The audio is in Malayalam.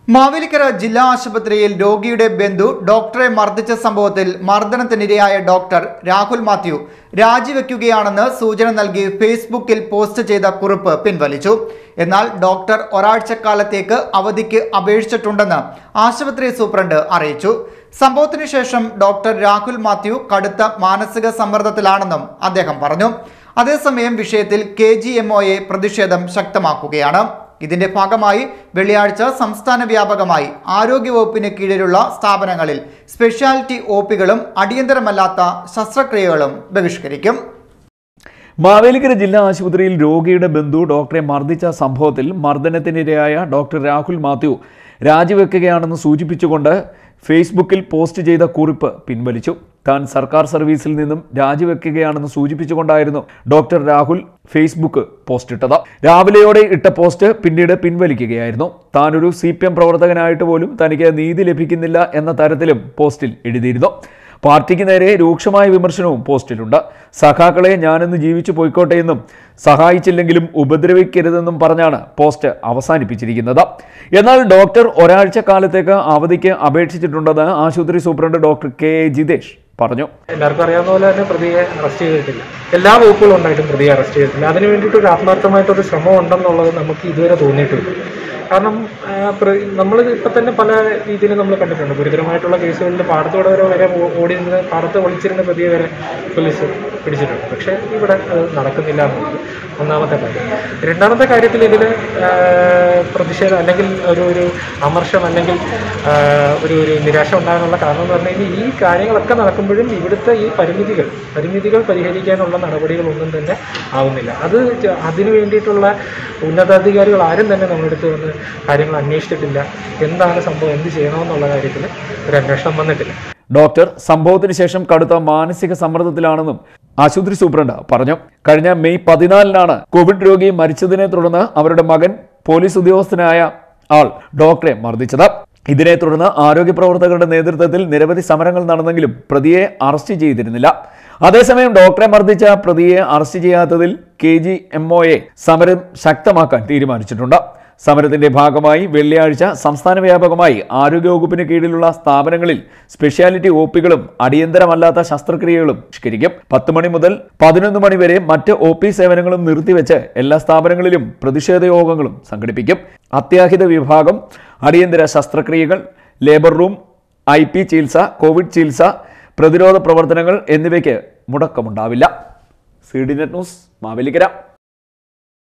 മാവേലിക്കര ജില്ലാ ആശുപത്രിയിൽ രോഗിയുടെ ബന്ധു ഡോക്ടറെ മർദ്ദിച്ച സംഭവത്തിൽ മർദ്ദനത്തിനിരയായ ഡോക്ടർ രാഹുൽ മാത്യു രാജിവെക്കുകയാണെന്ന് സൂചന നൽകി ഫേസ്ബുക്കിൽ പോസ്റ്റ് ചെയ്ത കുറിപ്പ് പിൻവലിച്ചു എന്നാൽ ഡോക്ടർ ഒരാഴ്ചക്കാലത്തേക്ക് അവധിക്ക് അപേക്ഷിച്ചിട്ടുണ്ടെന്ന് ആശുപത്രി സൂപ്രണ്ട് അറിയിച്ചു സംഭവത്തിനു ശേഷം ഡോക്ടർ രാഹുൽ മാത്യു കടുത്ത മാനസിക സമ്മർദ്ദത്തിലാണെന്നും അദ്ദേഹം പറഞ്ഞു അതേസമയം വിഷയത്തിൽ കെ ജി എം പ്രതിഷേധം ശക്തമാക്കുകയാണ് ഇതിന്റെ ഭാഗമായി വെള്ളിയാഴ്ച സംസ്ഥാന വ്യാപകമായി ആരോഗ്യവകുപ്പിന് കീഴിലുള്ള സ്ഥാപനങ്ങളിൽ സ്പെഷ്യാലിറ്റി ഒ പികളും അടിയന്തരമല്ലാത്ത ശസ്ത്രക്രിയകളും ബഹിഷ്കരിക്കും മാവേലിക്കര ജില്ലാ ആശുപത്രിയിൽ രോഗിയുടെ ബന്ധു ഡോക്ടറെ മർദ്ദിച്ച സംഭവത്തിൽ മർദ്ദനത്തിനിരയായ ഡോക്ടർ രാഹുൽ മാത്യു രാജിവെക്കുകയാണെന്ന് സൂചിപ്പിച്ചുകൊണ്ട് ഫേസ്ബുക്കിൽ പോസ്റ്റ് ചെയ്ത കുറിപ്പ് പിൻവലിച്ചു താൻ സർക്കാർ സർവീസിൽ നിന്നും രാജിവെക്കുകയാണെന്ന് സൂചിപ്പിച്ചുകൊണ്ടായിരുന്നു ഡോക്ടർ രാഹുൽ ഫേസ്ബുക്ക് പോസ്റ്റ് ഇട്ടത് രാവിലെയോടെ ഇട്ട പോസ്റ്റ് പിന്നീട് പിൻവലിക്കുകയായിരുന്നു താനൊരു സി പി എം പ്രവർത്തകനായിട്ട് പോലും തനിക്ക് നീതി ലഭിക്കുന്നില്ല എന്ന തരത്തിലും പോസ്റ്റിൽ എഴുതിയിരുന്നു പാർട്ടിക്ക് നേരെ രൂക്ഷമായ വിമർശനവും പോസ്റ്റിലുണ്ട് സഖാക്കളെ ഞാനിന്ന് ജീവിച്ചു പോയിക്കോട്ടെ എന്നും സഹായിച്ചില്ലെങ്കിലും ഉപദ്രവിക്കരുതെന്നും പറഞ്ഞാണ് പോസ്റ്റ് അവസാനിപ്പിച്ചിരിക്കുന്നത് എന്നാൽ ഡോക്ടർ ഒരാഴ്ച കാലത്തേക്ക് അവധിക്ക് അപേക്ഷിച്ചിട്ടുണ്ടെന്ന് ആശുപത്രി സൂപ്രണ്ട് ഡോക്ടർ കെ എ ജിതേഷ് പറഞ്ഞു എല്ലാവർക്കും അറിയാവുന്ന പോലെ തന്നെ പ്രതിയെ അറസ്റ്റ് ചെയ്തിട്ടില്ല എല്ലാ വകുപ്പുകളും ഉണ്ടായിട്ടും പ്രതിയെ അറസ്റ്റ് ചെയ്തിട്ടില്ല അതിന് വേണ്ടിയിട്ട് ഒരു ആത്മാർത്ഥമായിട്ടൊരു ശ്രമം ഉണ്ടെന്നുള്ളത് നമുക്ക് ഇതുവരെ തോന്നിയിട്ടില്ല കാരണം നമ്മൾ ഇപ്പം തന്നെ പല രീതിയിൽ നമ്മൾ കണ്ടിട്ടുണ്ട് ഗുരുതരമായിട്ടുള്ള കേസുകളിൽ പാടത്തോടെ വരെ വരെ ഓ- ഓടി നിന്ന് പാടത്ത് ഒളിച്ചിരുന്ന പ്രതിയെ വരെ പോലീസ് പിടിച്ചിട്ടുണ്ട് പക്ഷേ ഇവിടെ അത് നടക്കുന്നില്ല എന്നുള്ളത് ഒന്നാമത്തെ കാര്യം രണ്ടാമത്തെ കാര്യത്തിൽ ഇതിൽ പ്രതിഷേധം അല്ലെങ്കിൽ ഒരു ഒരു അമർഷം അല്ലെങ്കിൽ ആ, ഒരു ഒരു നിരാശ ഉണ്ടാകാനുള്ള കാരണം എന്ന് പറഞ്ഞു കഴിഞ്ഞാൽ ഈ കാര്യങ്ങളൊക്കെ നടക്കുമ്പോഴും ഇവിടുത്തെ ഈ പരിമിതികൾ പരിമിതികൾ പരിഹരിക്കാനുള്ള നടപടികളൊന്നും തന്നെ ആവുന്നില്ല അത് ച- അതിനു വേണ്ടിയിട്ടുള്ള ഉന്നതാധികാരികൾ ആരും തന്നെ നമ്മുടെ അടുത്ത് വന്ന് കാര്യങ്ങൾ അന്വേഷിച്ചിട്ടില്ല എന്താണ് സംഭവം എന്ത് ചെയ്യണമെന്നുള്ള കാര്യത്തിൽ ഒരു അന്വേഷണം വന്നിട്ടില്ല ഡോക്ടർ സംഭവത്തിന് ശേഷം കടുത്ത മാനസിക സമ്മർദ്ദത്തിലാണെന്നും ആശുപത്രി സൂപ്രണ്ട് പറഞ്ഞു കഴിഞ്ഞ മെയ് പതിനാലിനാണ് കോവിഡ് രോഗി മരിച്ചതിനെ തുടർന്ന് അവരുടെ മകൻ പോലീസ് ഉദ്യോഗസ്ഥനായ ആൾ ഡോക്ടറെ മർദ്ദിച്ചത് ഇതിനെ തുടർന്ന് ആരോഗ്യ പ്രവർത്തകരുടെ നേതൃത്വത്തിൽ നിരവധി സമരങ്ങൾ നടന്നെങ്കിലും പ്രതിയെ അറസ്റ്റ് ചെയ്തിരുന്നില്ല അതേസമയം ഡോക്ടറെ മർദ്ദിച്ച പ്രതിയെ അറസ്റ്റ് ചെയ്യാത്തതിൽ കെ ജി എം സമരം ശക്തമാക്കാൻ തീരുമാനിച്ചിട്ടുണ്ട് സമരത്തിന്റെ ഭാഗമായി വെള്ളിയാഴ്ച സംസ്ഥാന വ്യാപകമായി ആരോഗ്യവകുപ്പിന് കീഴിലുള്ള സ്ഥാപനങ്ങളിൽ സ്പെഷ്യാലിറ്റി ഒ പികളും അടിയന്തരമല്ലാത്ത ശസ്ത്രക്രിയകളും ബഹിഷ്കരിക്കും പത്ത് മണി മുതൽ പതിനൊന്ന് മണി വരെ മറ്റ് ഒ പി സേവനങ്ങളും നിർത്തിവെച്ച് എല്ലാ സ്ഥാപനങ്ങളിലും പ്രതിഷേധ യോഗങ്ങളും സംഘടിപ്പിക്കും അത്യാഹിത വിഭാഗം അടിയന്തര ശസ്ത്രക്രിയകൾ ലേബർ റൂം ഐ പി ചികിത്സ കോവിഡ് ചികിത്സ പ്രതിരോധ പ്രവർത്തനങ്ങൾ എന്നിവയ്ക്ക് മുടക്കമുണ്ടാവില്ല C D net news Mavelikkara